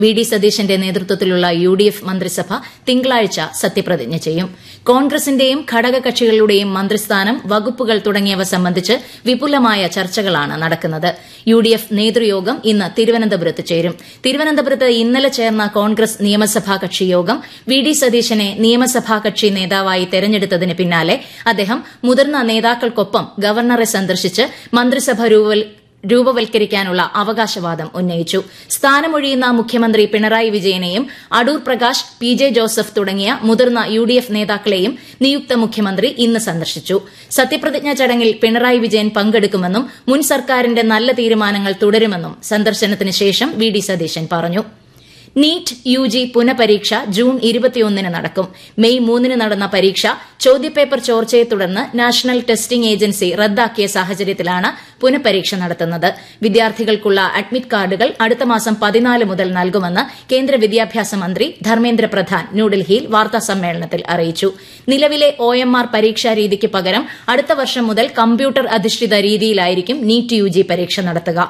V D സതീശന്റെ നേതൃത്വത്തിലുള്ള U D F മന്ത്രിസഭ തിങ്കളാഴ്ച സത്യപ്രതിജ്ഞ ചെയ്യും കോൺഗ്രസിന്റെയും ഘടകകക്ഷികളുടെയും മന്ത്രിസ്ഥാനം വകുപ്പുകൾ തുടങ്ങിയവ സംബന്ധിച്ച് വിപുലമായ ചർച്ചകളാണ് നടക്കുന്നത് യു ഡി എഫ് നേതൃയോഗം ഇന്ന് തിരുവനന്തപുരത്ത് ചേരും തിരുവനന്തപുരത്ത് ഇന്നലെ ചേർന്ന കോൺഗ്രസ് നിയമസഭാ കക്ഷി യോഗം വി ഡി സതീശനെ നിയമസഭാ കക്ഷി നേതാവായി തെരഞ്ഞെടുത്തതിന് പിന്നാലെ അദ്ദേഹം മുതിർന്ന നേതാക്കൾക്കൊപ്പം ഗവർണറെ സന്ദർശിച്ച് മന്ത്രിസഭ രൂപവൽക്കരിക്കാനുള്ള അവകാശവാദം ഉന്നയിച്ചു സ്ഥാനമൊഴിയുന്ന മുഖ്യമന്ത്രി പിണറായി വിജയനെയും അടൂർ പ്രകാശ് പി ജെ ജോസഫ് തുടങ്ങിയ മുതിർന്ന യു ഡി എഫ് നേതാക്കളെയും നിയുക്ത മുഖ്യമന്ത്രി ഇന്ന് സന്ദർശിച്ചു സത്യപ്രതിജ്ഞാ ചടങ്ങിൽ പിണറായി വിജയൻ പങ്കെടുക്കുമെന്നും മുൻ സർക്കാരിന്റെ നല്ല തീരുമാനങ്ങൾ തുടരുമെന്നും സന്ദർശനത്തിന് ശേഷം വി ഡി സതീശൻ പറഞ്ഞു നീറ്റ് യു ജി പുനഃപരീക്ഷ ജൂൺ ഇരുപത്തിയൊന്നിന് നടക്കും മെയ് മൂന്നിന് നടന്ന പരീക്ഷ ചോദ്യപേപ്പർ ചോർച്ചയെ തുടർന്ന് നാഷണൽ ടെസ്റ്റിംഗ് ഏജൻസി റദ്ദാക്കിയ സാഹചര്യത്തിലാണ് പുനഃപരീക്ഷ നടത്തുന്നത് വിദ്യാർത്ഥികൾക്കുള്ള അഡ്മിറ്റ് കാർഡുകൾ അടുത്ത മാസം പതിനാല് മുതൽ നൽകുമെന്ന് കേന്ദ്ര വിദ്യാഭ്യാസ മന്ത്രി ധർമ്മേന്ദ്ര പ്രധാൻ ന്യൂഡൽഹിയിൽ വാർത്താസമ്മേളനത്തിൽ അറിയിച്ചു നിലവിലെ ഒ എം ആർ പരീക്ഷാ രീതിക്ക് പകരം അടുത്ത വർഷം മുതൽ കമ്പ്യൂട്ടർ അധിഷ്ഠിത രീതിയിലായിരിക്കും നീറ്റ് യു ജി പരീക്ഷ നടത്തുക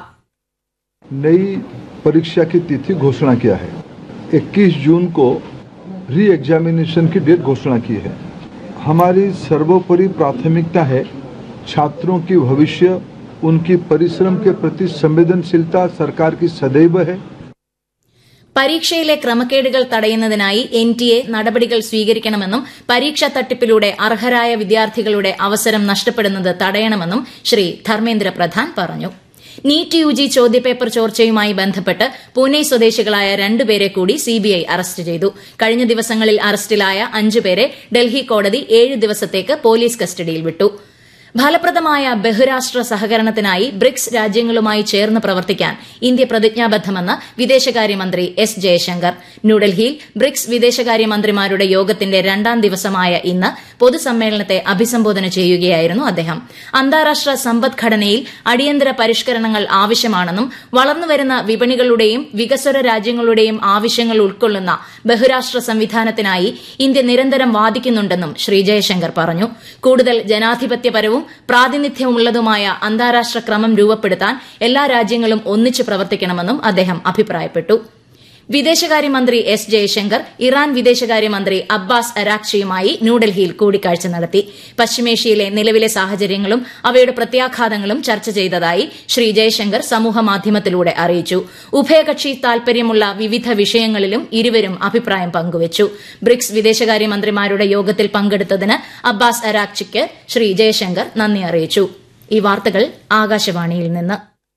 परीक्षा की तिथि घोषणा किया है 21 जून को री एग्जामिनेशन की डेट घोषणा की है हमारी सर्वोपरि प्राथमिकता है छात्रों की भविष्य उनकी परिश्रम के प्रति संवेदनशीलता सरकार की सदैव है പരീക്ഷയിലെ ക്രമക്കേടുകൾ തടയുന്നതിനായി എൻ ടി എ നടപടികൾ സ്വീകരിക്കണമെന്നും പരീക്ഷാ തട്ടിപ്പിലൂടെ അർഹരായ വിദ്യാർത്ഥികളുടെ അവസരം നഷ്ടപ്പെടുന്നത് തടയണമെന്നും ശ്രീ ധർമ്മേന്ദ്ര പ്രധാൻ പറഞ്ഞു നീറ്റ് യു ജി ചോദ്യപേപ്പർ ചോർച്ചയുമായി ബന്ധപ്പെട്ട് പൂനെ സ്വദേശികളായ രണ്ടുപേരെ കൂടി സിബിഐ അറസ്റ്റ് ചെയ്തു കഴിഞ്ഞ ദിവസങ്ങളിൽ അറസ്റ്റിലായ അഞ്ചുപേരെ ഡൽഹി കോടതി ഏഴ് ദിവസത്തേക്ക് പോലീസ് കസ്റ്റഡിയിൽ വിട്ടു ഫലപ്രദമായ ബഹുരാഷ്ട്ര സഹകരണത്തിനായി ബ്രിക്സ് രാജ്യങ്ങളുമായി ചേർന്ന് പ്രവർത്തിക്കാൻ ഇന്ത്യ പ്രതിജ്ഞാബദ്ധമെന്ന് വിദേശകാര്യമന്ത്രി എസ് ജയശങ്കർ ന്യൂഡൽഹിയിൽ ബ്രിക്സ് വിദേശകാര്യമന്ത്രിമാരുടെ യോഗത്തിന്റെ രണ്ടാം ദിവസമായ ഇന്ന് പൊതുസമ്മേളനത്തെ അഭിസംബോധന ചെയ്യുകയായിരുന്നു അദ്ദേഹം അന്താരാഷ്ട്ര സമ്പദ്ഘടനയിൽ അടിയന്തര പരിഷ്കരണങ്ങൾ ആവശ്യമാണെന്നും വളർന്നുവരുന്ന വിപണികളുടെയും വികസ്വര രാജ്യങ്ങളുടെയും ആവശ്യങ്ങൾ ഉൾക്കൊള്ളുന്ന ബഹുരാഷ്ട്ര സംവിധാനത്തിനായി ഇന്ത്യ നിരന്തരം വാദിക്കുന്നുണ്ടെന്നും ശ്രീ ജയശങ്കർ പറഞ്ഞു കൂടുതൽ ജനാധിപത്യപരവും പ്രാതിനിധ്യമുള്ളതുമായ അന്താരാഷ്ട്ര ക്രമം രൂപപ്പെടുത്താൻ എല്ലാ രാജ്യങ്ങളും ഒന്നിച്ചു പ്രവർത്തിക്കണമെന്നും അദ്ദേഹം അഭിപ്രായപ്പെട്ടു വിദേശകാര്യമന്ത്രി എസ് ജയശങ്കർ ഇറാൻ വിദേശകാര്യമന്ത്രി അബ്ബാസ് അരാക്ഷിയുമായി ന്യൂഡൽഹിയിൽ കൂടിക്കാഴ്ച നടത്തി പശ്ചിമേഷ്യയിലെ നിലവിലെ സാഹചര്യങ്ങളും അവയുടെ പ്രത്യാഘാതങ്ങളും ചർച്ച ചെയ്തതായി ശ്രീ ജയശങ്കർ സമൂഹമാധ്യമത്തിലൂടെ അറിയിച്ചു ഉഭയകക്ഷി താൽപര്യമുള്ള വിവിധ വിഷയങ്ങളിലും ഇരുവരും അഭിപ്രായം പങ്കുവച്ചു ബ്രിക്സ് വിദേശകാര്യമന്ത്രിമാരുടെ യോഗത്തിൽ പങ്കെടുത്തതിന് അബ്ബാസ് അരാക്ഷിക്ക് ശ്രീ ജയശങ്കർ നന്ദി അറിയിച്ചു ഈ വാർത്തകൾ ആകാശവാണിയിൽ നിന്ന്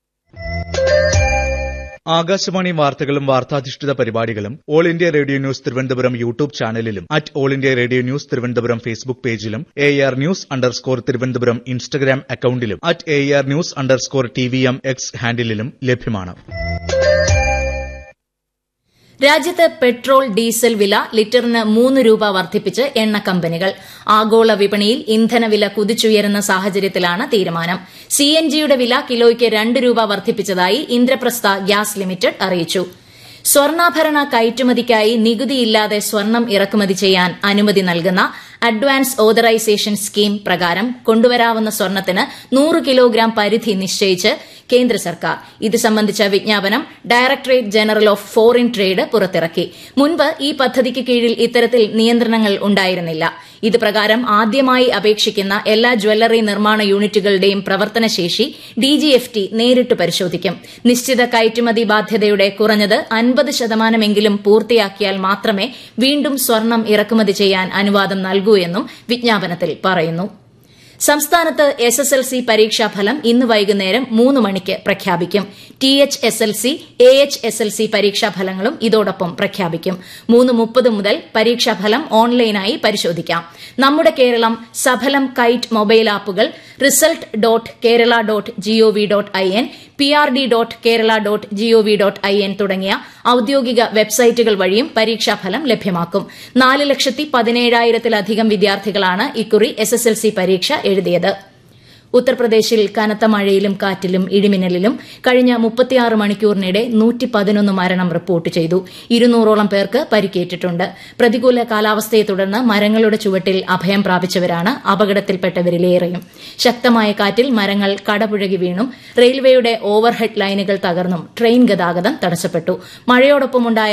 ആകാശവാണി വാർത്തകളും വാർത്താധിഷ്ഠിത പരിപാടികളും all India radio news Thiruvananthapuram YouTube ചാനലിലും at all India radio news Thiruvananthapuram Facebook പേജിലും A R news underscore Thiruvananthapuram Instagram അക്കൌണ്ടിലും at A R news underscore T V M X ഹാൻഡിലും ലഭ്യമാണ് രാജ്യത്ത് പെട്രോൾ ഡീസൽ വില ലിറ്ററിന് മൂന്ന് രൂപ വർദ്ധിപ്പിച്ച് എണ്ണ കമ്പനികൾ ആഗോള വിപണിയിൽ ഇന്ധനവില കുതിച്ചുയരുന്ന സാഹചര്യത്തിലാണ് തീരുമാനം സിഎൻജിയുടെ വില കിലോയ്ക്ക് രണ്ട് രൂപ വർദ്ധിപ്പിച്ചതായി ഇന്ദ്രപ്രസ്ഥ ഗ്യാസ് ലിമിറ്റഡ് അറിയിച്ചു സ്വർണ്ണാഭരണ കയറ്റുമതിക്കായി നികുതിയില്ലാതെ സ്വർണം ഇറക്കുമതി ചെയ്യാൻ അനുമതി നൽകുന്ന അഡ്വാൻസ് ഓതറൈസേഷൻ സ്കീം പ്രകാരം കൊണ്ടുവരാവുന്ന സ്വർണത്തിന് നൂറ് കിലോഗ്രാം പരിധി നിശ്ചയിച്ച് കേന്ദ്ര സർക്കാർ ഇത് സംബന്ധിച്ച വിജ്ഞാപനം directorate general of foreign trade പുറത്തിറക്കി മുൻപ് ഈ പദ്ധതിക്ക് കീഴിൽ ഇത്തരത്തിൽ നിയന്ത്രണങ്ങൾ ഉണ്ടായിരുന്നില്ല ഇത് പ്രകാരം ആദ്യമായി അപേക്ഷിക്കുന്ന എല്ലാ ജ്വല്ലറി നിർമ്മാണ യൂണിറ്റുകളുടെയും പ്രവർത്തനശേഷി ഡിജിഎഫ്ടി നേരിട്ട് പരിശോധിക്കും നിശ്ചിത കയറ്റുമതി ബാധ്യതയുടെ കുറഞ്ഞത് അൻപത് ശതമാനമെങ്കിലും പൂർത്തിയാക്കിയാൽ മാത്രമേ വീണ്ടും സ്വർണം ഇറക്കുമതി ചെയ്യാൻ അനുവാദം നൽകൂ എന്നും വിജ്ഞാപനത്തിൽ പറയുന്നു സംസ്ഥാനത്ത് എസ് എസ് എൽ സി പരീക്ഷാഫലം ഇന്ന് വൈകുന്നേരം മൂന്ന് മണിക്ക് പ്രഖ്യാപിക്കും T H S L C A H S L C പരീക്ഷാഫലങ്ങളും ഇതോടൊപ്പം പ്രഖ്യാപിക്കും മൂന്ന് മുപ്പത് മുതൽ പരീക്ഷാഫലം ഓൺലൈനായി പരിശോധിക്കാം നമ്മുടെ കേരളം സഫലം കൈറ്റ് മൊബൈൽ ആപ്പുകൾ result dot Kerala dot GOV dot I N P R D dot Kerala dot GOV dot I N തുടങ്ങിയ ഔദ്യോഗിക വെബ്സൈറ്റുകൾ വഴിയും പരീക്ഷാഫലം ലഭ്യമാക്കും നാല് ലക്ഷത്തി പതിനേഴായിരത്തിലധികം വിദ്യാർത്ഥികളാണ് ഇക്കുറി എസ് എസ് എൽ സി പരീക്ഷ എഴുതിയത് ഉത്തർപ്രദേശിൽ കനത്ത മഴയിലും കാറ്റിലും ഇടിമിന്നലിലും കഴിഞ്ഞ മുപ്പത്തിയാറ് മണിക്കൂറിനിടെ നൂറ്റി പതിനൊന്ന് മരണം റിപ്പോർട്ട് ചെയ്തു ഇരുന്നൂറോളം പേർക്ക് പരിക്കേറ്റിട്ടുണ്ട് പ്രതികൂല കാലാവസ്ഥയെ തുടർന്ന് മരങ്ങളുടെ ചുവട്ടിൽ അഭയം പ്രാപിച്ചവരാണ് അപകടത്തിൽപ്പെട്ടവരിലേറെയും ശക്തമായ കാറ്റിൽ മരങ്ങൾ കടപുഴകി വീണും റെയിൽവേയുടെ ഓവർഹെഡ് ലൈനുകൾ തകർന്നും ട്രെയിൻ ഗതാഗതം തടസ്സപ്പെട്ടു മഴയോടൊപ്പമുണ്ടായ